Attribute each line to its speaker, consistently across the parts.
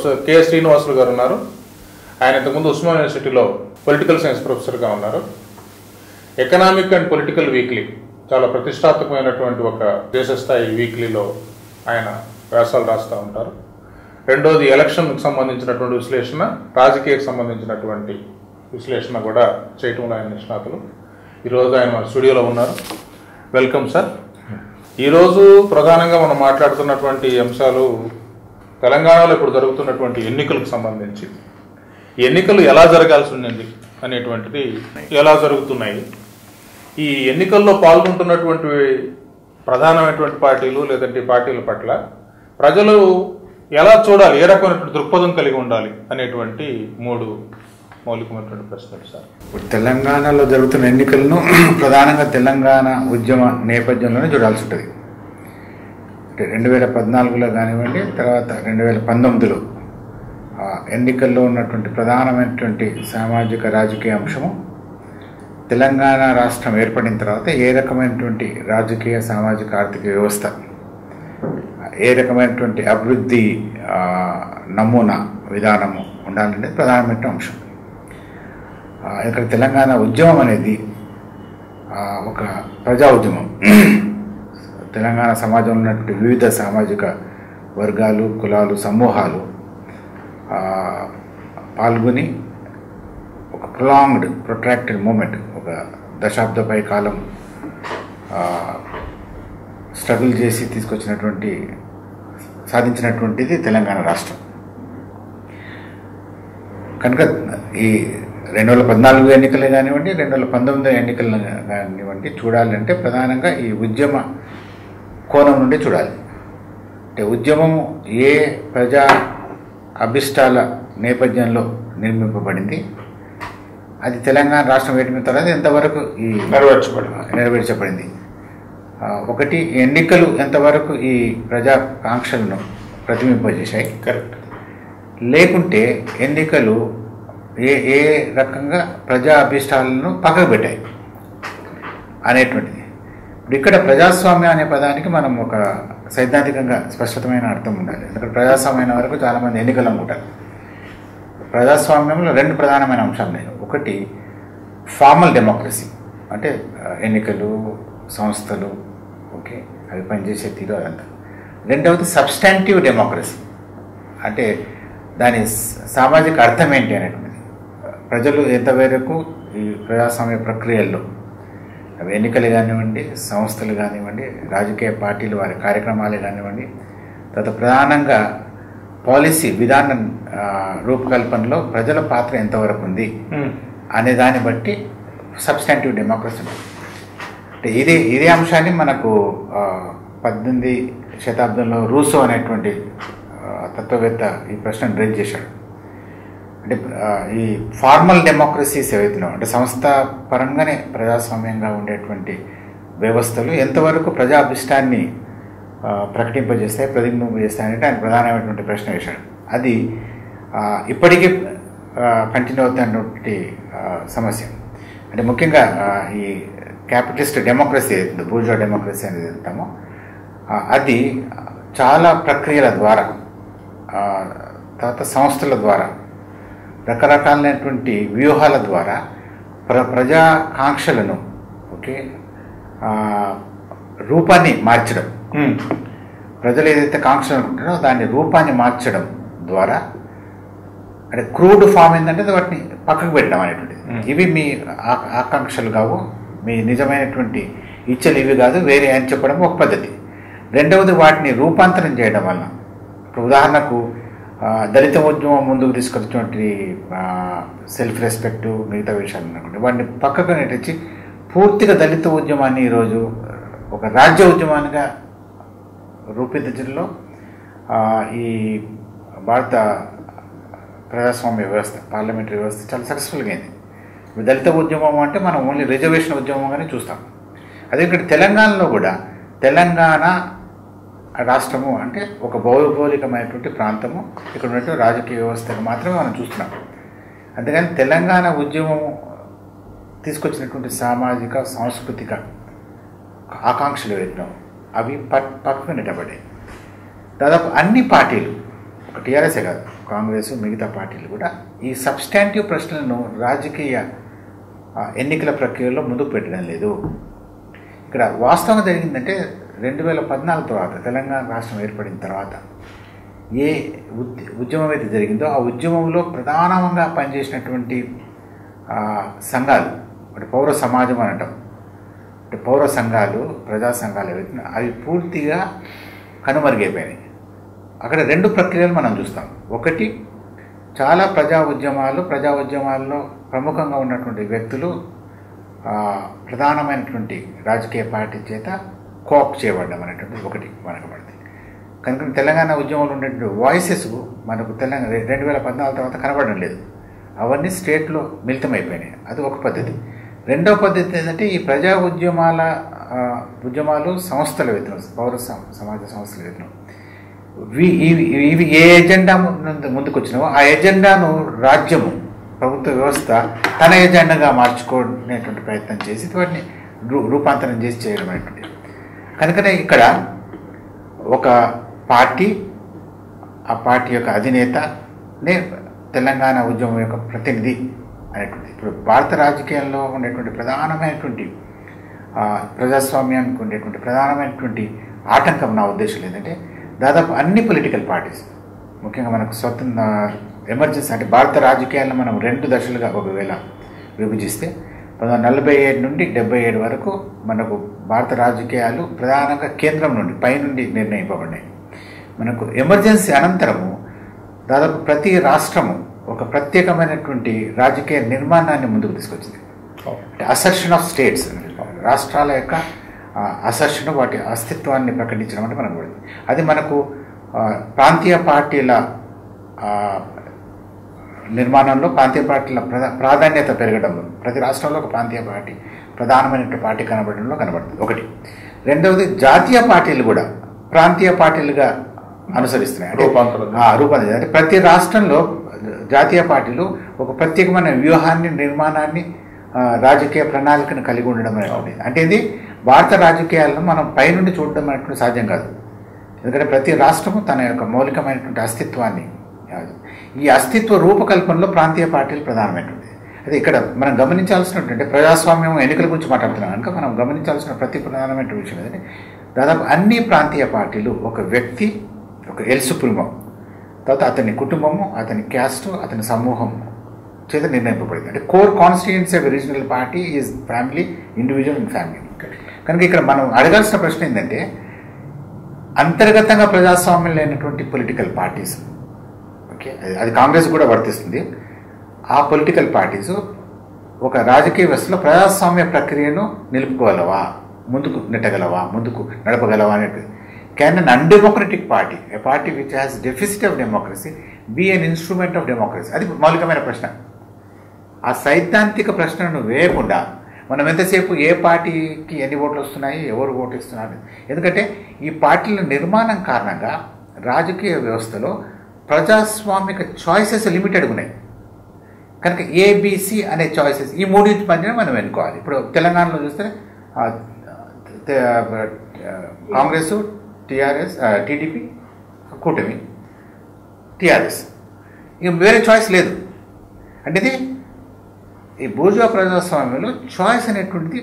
Speaker 1: Professor K Srinivasulu గారు ఉన్నారు ఆయన ఇంతకుముందు ఉస్మాన్ యూనివర్సిటీలో పొలిటికల్ సైన్స్ ప్రొఫెసర్గా ఉన్నారు ఎకనామిక్ అండ్ పొలిటికల్ వీక్లీ చాలా ప్రతిష్టాత్మకమైనటువంటి ఒక దేశస్థాయి వీక్లీలో ఆయన వ్యాసాలు రాస్తూ ఉంటారు రెండోది ఎలక్షన్కి సంబంధించినటువంటి విశ్లేషణ రాజకీయకు సంబంధించినటువంటి విశ్లేషణ కూడా చేయటంలో ఆయన నిష్ణాతులు ఈరోజు ఆయన మన స్టూడియోలో ఉన్నారు వెల్కమ్ సార్ ఈరోజు ప్రధానంగా మనం మాట్లాడుతున్నటువంటి అంశాలు తెలంగాణలో ఇప్పుడు జరుగుతున్నటువంటి ఎన్నికలకు సంబంధించి ఎన్నికలు ఎలా జరగాల్సి ఉన్నది అనేటువంటిది ఎలా జరుగుతున్నాయి ఈ ఎన్నికల్లో పాల్గొంటున్నటువంటి ప్రధానమైనటువంటి పార్టీలు లేదంటే ఈ పార్టీల పట్ల ప్రజలు ఎలా చూడాలి ఏ రకమైనటువంటి దృక్పథం కలిగి ఉండాలి అనేటువంటి మూడు మౌలికమైనటువంటి ప్రశ్నలు సార్
Speaker 2: ఇప్పుడు తెలంగాణలో జరుగుతున్న ఎన్నికలను ప్రధానంగా తెలంగాణ ఉద్యమ నేపథ్యంలోనే చూడాల్సి ఉంటుంది అంటే రెండు వేల పద్నాలుగులో కానివ్వండి తర్వాత రెండు వేల పంతొమ్మిదిలో ఆ ఎన్నికల్లో ఉన్నటువంటి ప్రధానమైనటువంటి సామాజిక రాజకీయ అంశము తెలంగాణ రాష్ట్రం ఏర్పడిన తర్వాత ఏ రకమైనటువంటి రాజకీయ సామాజిక ఆర్థిక వ్యవస్థ ఏ రకమైనటువంటి అభివృద్ధి ఆ, నమూనా విధానము ఉండాలనేది ప్రధానమైన అంశం ఆ, ఇక్కడ తెలంగాణ ఉద్యమం అనేది ఆ, ఒక ప్రజా ఉద్యమం తెలంగాణ సమాజంలో ఉన్నటువంటి వివిధ సామాజిక వర్గాలు కులాలు సమూహాలు ఆ, పాల్గొని ఒక ప్రొలాంగ్డ్ ప్రొట్రాక్టెడ్ మూమెంట్ ఒక దశాబ్దపై కాలం స్ట్రగుల్ చేసి తీసుకొచ్చినటువంటి సాధించినటువంటిది తెలంగాణ రాష్ట్రం కనుక ఈ రెండు వేల పద్నాలుగు ఎన్నికలే కానివ్వండి రెండు వేల పంతొమ్మిది ఎన్నికలు కానివ్వండి చూడాలంటే ప్రధానంగా ఈ ఉద్యమ కోణం నుండి చూడాలి అంటే ఉద్యమం ఏ ప్రజా అభిష్టాల నేపథ్యంలో నిర్మింపబడింది అది తెలంగాణ రాష్ట్రం ఏర్పడిన తర్వాత ఎంతవరకు ఈ
Speaker 1: నెరవేర్చబడింది
Speaker 2: నెరవేర్చబడింది ఆ, ఒకటి ఎన్నికలు ఎంతవరకు ఈ ప్రజాకాంక్షలను ప్రతిబింబజేశాయి
Speaker 1: కరెక్ట్
Speaker 2: లేకుంటే ఎన్నికలు ఏ ఏ రకంగా ప్రజా అభిష్టాలను పక్కకు పెట్టాయి అనేటువంటిది ఇప్పుడు ఇక్కడ ప్రజాస్వామ్యం అనే పదానికి మనం ఒక సైద్ధాంతికంగా స్పష్టమైన అర్థం ఉండాలి ఎందుకంటే ప్రజాస్వామ్యం వరకు చాలామంది ఎన్నికలు అనుకుంటారు ప్రజాస్వామ్యంలో రెండు ప్రధానమైన అంశాలు ఉన్నాయి ఒకటి ఫార్మల్ డెమోక్రసీ అంటే ఆ, ఎన్నికలు సంస్థలు ఓకే అవి పనిచేసే తీరు అదంతా రెండవది సబ్స్టాంటివ్ డెమోక్రసీ అంటే దాని స- సామాజిక అర్థం ఏంటి అనేటువంటిది ప్రజలు ఎంతవరకు ఈ ప్రజాస్వామ్య ప్రక్రియల్లో అవి ఎన్నికలు కానివ్వండి సంస్థలు కానివ్వండి రాజకీయ పార్టీలు వారి కార్యక్రమాలే కానివ్వండి తర్వాత ప్రధానంగా పాలసీ విధాన ఆ, రూపకల్పనలో ప్రజల పాత్ర ఎంతవరకు ఉంది అనే దాన్ని బట్టి సబ్స్టాంటివ్ డెమోక్రసీ ఉంటుంది అంటే ఇదే ఇదే అంశాన్ని మనకు ఆ, పద్దెనిమిది శతాబ్దంలో రూసో అనేటువంటి ఆ, తత్వవేత్త ఈ ప్రశ్నను రేజ్ చేశాడు అంటే ఆ, ఈ ఫార్మల్ డెమోక్రసీస్ ఏవైతున్నాయో అంటే సంస్థ పరంగానే ప్రజాస్వామ్యంగా ఉండేటువంటి వ్యవస్థలు ఎంతవరకు ప్రజా అభిష్టాన్ని ఆ, ప్రకటింపజేస్తాయి ప్రతిబింబింపజేస్తాయి అంటే ఆయన ప్రధానమైనటువంటి ప్రశ్న వేశాడు అది ఆ, ఇప్పటికీ కంటిన్యూ అవుతున్నటువంటి ఆ, సమస్య అంటే ముఖ్యంగా ఆ, ఈ క్యాపిటలిస్ట్ డెమోక్రసీ ఏదైతుందో బూర్జా డెమోక్రసీ అనేది అంటామో ఆ, అది చాలా ప్రక్రియల ద్వారా ఆ, తర్వాత సంస్థల ద్వారా రకరకాలైనటువంటి వ్యూహాల ద్వారా ప్ర ప్రజాకాంక్షలను ఓకే ఆ, రూపాన్ని మార్చడం ప్రజలు ఏదైతే కాంక్షలు అనుకుంటారో దాని రూపాన్ని మార్చడం ద్వారా అంటే క్రూడ్ ఫామ్ ఏంటంటే వాటిని పక్కకు పెట్టడం అనేటువంటిది
Speaker 1: Hmm.
Speaker 2: ఇవి మీ ఆ- ఆకాంక్షలు కావు మీ నిజమైనటువంటి ఇచ్చలు ఇవి కాదు వేరే అని చెప్పడం ఒక పద్ధతి రెండవది వాటిని రూపాంతరం చేయడం వల్ల ఇప్పుడు ఉదాహరణకు ఆ, దళిత ఉద్యమం ముందుకు తీసుకొచ్చినటువంటి సెల్ఫ్ రెస్పెక్ట్ మిగతా విషయాలు అనుకోండి వాటిని పక్కకు నెట్టించి పూర్తిగా దళిత ఉద్యమాన్ని ఈరోజు ఒక రాజ్య ఉద్యమానిగా రూపుదిద్దడంలో ఆ, ఈ భారత ప్రజాస్వామ్య వ్యవస్థ పార్లమెంటరీ వ్యవస్థ చాలా సక్సెస్ఫుల్గా అయింది ఇప్పుడు దళిత ఉద్యమం అంటే మనం ఓన్లీ రిజర్వేషన్ ఉద్యమంగానే చూస్తాం అదే ఇక్కడ తెలంగాణలో కూడా తెలంగాణ రాష్ట్రము అంటే ఒక భౌగోళికమైనటువంటి ప్రాంతము ఇక్కడ ఉన్నటువంటి రాజకీయ వ్యవస్థను మాత్రమే మనం చూస్తున్నాం అందుకని తెలంగాణ ఉద్యమము తీసుకొచ్చినటువంటి సామాజిక సాంస్కృతిక ఆకాంక్షలు ఏవైతే అవి పక్ పక్కకు నెట్టబడ్డాయి దాదాపు అన్ని పార్టీలు ఒక టీఆర్ఎస్ఏ కాదు కాంగ్రెస్ మిగతా పార్టీలు కూడా ఈ సబ్స్టాంటివ్ ప్రశ్నలను రాజకీయ ఆ, ఎన్నికల ప్రక్రియలో ముందుకు పెట్టడం లేదు ఇక్కడ వాస్తవం జరిగిందంటే రెండు వేల పద్నాలుగు తర్వాత తెలంగాణ రాష్ట్రం ఏర్పడిన తర్వాత ఏ ఉద్ ఉద్యమం అయితే జరిగిందో ఆ ఉద్యమంలో ప్రధానంగా పనిచేసినటువంటి ఆ, సంఘాలు అంటే పౌర సమాజం అని అంటాం అంటే పౌర సంఘాలు ప్రజా సంఘాలు ఏవైతే ఉన్నాయో అవి పూర్తిగా కనుమరుగైపోయినాయి అక్కడ రెండు ప్రక్రియలు మనం చూస్తాం ఒకటి చాలా ప్రజా ఉద్యమాలు ప్రజా ఉద్యమాల్లో ప్రముఖంగా ఉన్నటువంటి వ్యక్తులు ఆ, ప్రధానమైనటువంటి రాజకీయ పార్టీ చేత కోప్ చేయబడ్డం అనేటువంటిది ఒకటి మనకు పడుతుంది కనుక తెలంగాణ ఉద్యమంలో ఉన్నటువంటి వాయిసెస్ మనకు తెలంగాణ రెండు వేల పద్నాలుగు తర్వాత కనబడడం లేదు అవన్నీ స్టేట్లో మిళితమైపోయినాయి అది ఒక పద్ధతి రెండవ పద్ధతి ఏంటంటే ఈ ప్రజా ఉద్యమాల ఆ, ఉద్యమాలు సంస్థల వేతనం పౌర సమ- సమాజ సంస్థల వేతనం ఇవి- ఇవి ఇవి ఏ ఎజెండా ముందు ముందుకు వచ్చినావో ఆ ఎజెండాను రాజ్యము ప్రభుత్వ వ్యవస్థ తన ఎజెండాగా మార్చుకునేటువంటి ప్రయత్నం చేసి వాటిని రూ- రూపాంతరం చేసి చేయడం అనేటువంటి కనుకనే ఇక్కడ ఒక పార్టీ ఆ పార్టీ యొక్క అధినేతనే తెలంగాణ ఉద్యమం యొక్క ప్రతినిధి అనేటువంటి ఇప్పుడు భారత రాజకీయాల్లో ఉండేటువంటి ప్రధానమైనటువంటి ఆ, ప్రజాస్వామ్యానికి ఉండేటువంటి ప్రధానమైనటువంటి ఆటంకం నా ఉద్దేశం ఏంటంటే దాదాపు అన్ని పొలిటికల్ పార్టీస్ ముఖ్యంగా మనకు స్వతంత్ర ఎమర్జెన్సీ అంటే భారత రాజకీయాలను మనం రెండు దశలుగా ఒకవేళ విభజిస్తే పంతొమ్మిది వందల నలభై ఏడు నుండి డెబ్బై ఏడు వరకు మనకు భారత రాజకీయాలు ప్రధానంగా కేంద్రం నుండి పైనుండి నిర్ణయింపబడినాయి మనకు ఎమర్జెన్సీ అనంతరము దాదాపు ప్రతి రాష్ట్రము ఒక ప్రత్యేకమైనటువంటి రాజకీయ నిర్మాణాన్ని ముందుకు తీసుకొచ్చింది అంటే అసర్షన్ ఆఫ్ స్టేట్స్ రాష్ట్రాల యొక్క అసర్షన్ వాటి అస్తిత్వాన్ని ప్రకటించడం అంటే మనకు పడింది అది మనకు ఆ, ప్రాంతీయ పార్టీల ఆ, నిర్మాణంలో ప్రాంతీయ పార్టీల ప్రధా ప్రాధాన్యత పెరగడంలో ప్రతి రాష్ట్రంలో ఒక ప్రాంతీయ పార్టీ ప్రధానమైన పార్టీ కనబడడంలో కనబడుతుంది ఒకటి రెండవది జాతీయ పార్టీలు కూడా ప్రాంతీయ పార్టీలుగా అనుసరిస్తున్నాయి అంటే
Speaker 1: రూపాంతరం.
Speaker 2: ఆ, రూపాంతరం అంటే ప్రతి రాష్ట్రంలో జాతీయ పార్టీలు ఒక ప్రత్యేకమైన వ్యూహాన్ని నిర్మాణాన్ని ఆ, రాజకీయ ప్రణాళికను కలిగి ఉండడం అనేటువంటిది అంటే ఇది భారత రాజకీయాలను మనం పైనుండి చూడడం అనేటువంటి సాధ్యం కాదు ఎందుకంటే ప్రతి రాష్ట్రము తన యొక్క మౌలికమైనటువంటి అస్తిత్వాన్ని ఈ అస్తిత్వ రూపకల్పనలో ప్రాంతీయ పార్టీలు ప్రధానమైనటువంటి అదే ఇక్కడ మనం గమనించాల్సినటువంటి ప్రజాస్వామ్యం ఎన్నికల గురించి మాట్లాడుతున్నాం కనుక మనం గమనించాల్సిన ప్రతి ప్రధానమైన విషయం ఏంటంటే దాదాపు అన్ని ప్రాంతీయ పార్టీలు ఒక వ్యక్తి ఒక ఎల్ సుప్రీమో తర్వాత అతని కుటుంబము అతని క్యాస్ట్ అతని సమూహం చేత నిర్ణయింపబడింది అంటే core constituency of regional party is family individual and family కనుక ఇక్కడ మనం అడగాల్సిన ప్రశ్న ఏంటంటే అంతర్గతంగా ప్రజాస్వామ్యం లేనటువంటి పొలిటికల్ పార్టీస్ ఓకే అది- అది కాంగ్రెస్ కూడా వర్తిస్తుంది ఆ పొలిటికల్ పార్టీస్ ఒక రాజకీయ వ్యవస్థలో ప్రజాస్వామ్య ప్రక్రియను నిలుపుకోగలవా ముందుకు నెట్టగలవా ముందుకు నడపగలవా అనేది can an undemocratic party a party which has deficit of democracy be an instrument of democracy అది మౌలికమైన ప్రశ్న ఆ సైద్ధాంతిక ప్రశ్నను వేయకుండా మనం ఎంతసేపు ఏ పార్టీకి ఎన్ని ఓట్లు వస్తున్నాయి ఎవరు ఓటు ఇస్తున్నారు ఎందుకంటే ఈ పార్టీల నిర్మాణం కారణంగా రాజకీయ వ్యవస్థలో ప్రజాస్వామిక చాయిసెస్ లిమిటెడ్ ఉన్నాయి కనుక ఏబిసి అనే చాయిసెస్ ఈ మూడింటి మధ్యన మనం ఎన్నుకోవాలి ఇప్పుడు తెలంగాణలో చూస్తే ఆ, తె- ఆ, కాంగ్రెస్ టిఆర్ఎస్ టీడీపీ కూటమి టిఆర్ఎస్ ఇక వేరే చాయిస్ లేదు అంటే ఇది ఈ బూర్జువా ప్రజాస్వామ్యంలో చాయిస్ అనేటువంటిది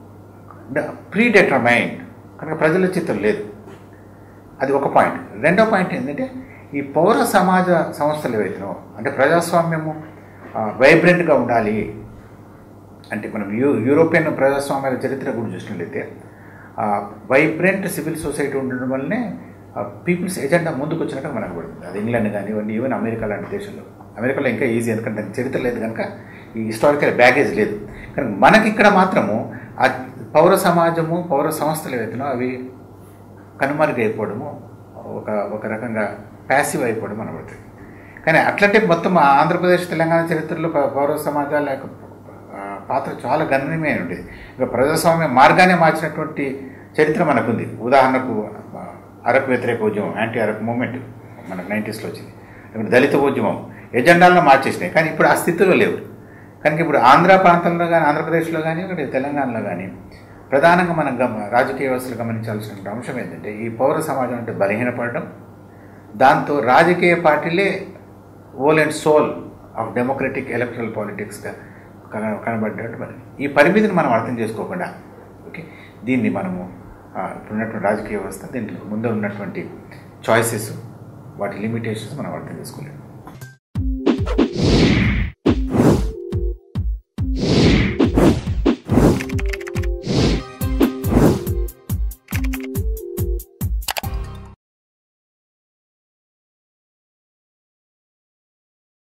Speaker 2: ప్రీ డిటర్మైన్డ్ కనుక ప్రజల చిత్తం లేదు అది ఒక పాయింట్ రెండో పాయింట్ ఏంటంటే ఈ పౌర సమాజ సంస్థలు ఏవైతున్నాయో అంటే ప్రజాస్వామ్యము వైబ్రెంట్గా ఉండాలి అంటే మనం యూ యూరోపియన్ ప్రజాస్వామ్యాల చరిత్ర కూడా చూసినట్లయితే వైబ్రెంట్ సివిల్ సొసైటీ ఉండడం వల్లనే పీపుల్స్ ఎజెండా ముందుకు వచ్చినట్టు మనకు పడుతుంది అది ఇంగ్లాండ్ కానివ్వండి ఈవెన్ అమెరికా లాంటి దేశంలో అమెరికాలో ఇంకా ఈజీ ఎందుకంటే దానికి చరిత్ర లేదు కనుక ఈ హిస్టారికల్ బ్యాగేజ్ లేదు కానీ మనకి ఇక్కడ మాత్రము ఆ పౌర సమాజము పౌర సంస్థలు ఏవైతున్నాయో అవి కనుమరుగైపోవడము ఒక ఒక రకంగా ప్యాసివ్ అయిపోవడం అనబడుతుంది కానీ అట్లంటే మొత్తం ఆంధ్రప్రదేశ్ తెలంగాణ చరిత్రలో ప- పౌర సమాజాల యొక్క ఆ, పాత్ర చాలా గణనీయమైన ఉండేది ఇక ప్రజాస్వామ్య మార్గాన్ని మార్చినటువంటి చరిత్ర మనకుంది ఉదాహరణకు ఆ, అరకు వ్యతిరేక ఉద్యమం యాంటీ అరకు మూమెంట్ మనకు నైంటీస్లో వచ్చింది ఇప్పుడు దళిత ఉద్యమం ఎజెండాలను మార్చేసినాయి కానీ ఇప్పుడు ఆ స్థితిలో లేవు కనుక ఇప్పుడు ఆంధ్ర ప్రాంతంలో కానీ ఆంధ్రప్రదేశ్లో కానీ ఇక్కడ తెలంగాణలో కానీ ప్రధానంగా మనం గమ రాజకీయ వ్యవస్థలు గమనించాల్సిన అంశం ఏంటంటే ఈ పౌర సమాజం అంటే బలహీనపడడం దాంతో రాజకీయ పార్టీలే whole and sole of democratic electoral పాలిటిక్స్గా కన కనబడ్డాడు మరి ఈ పరిమితిని మనం అర్థం చేసుకోకుండా ఓకే దీన్ని మనము ఆ, ఇప్పుడున్నటువంటి రాజకీయ వ్యవస్థ దీంట్లో ముందు ఉన్నటువంటి చాయిసెస్ వాటి లిమిటేషన్స్ మనం అర్థం చేసుకోలేము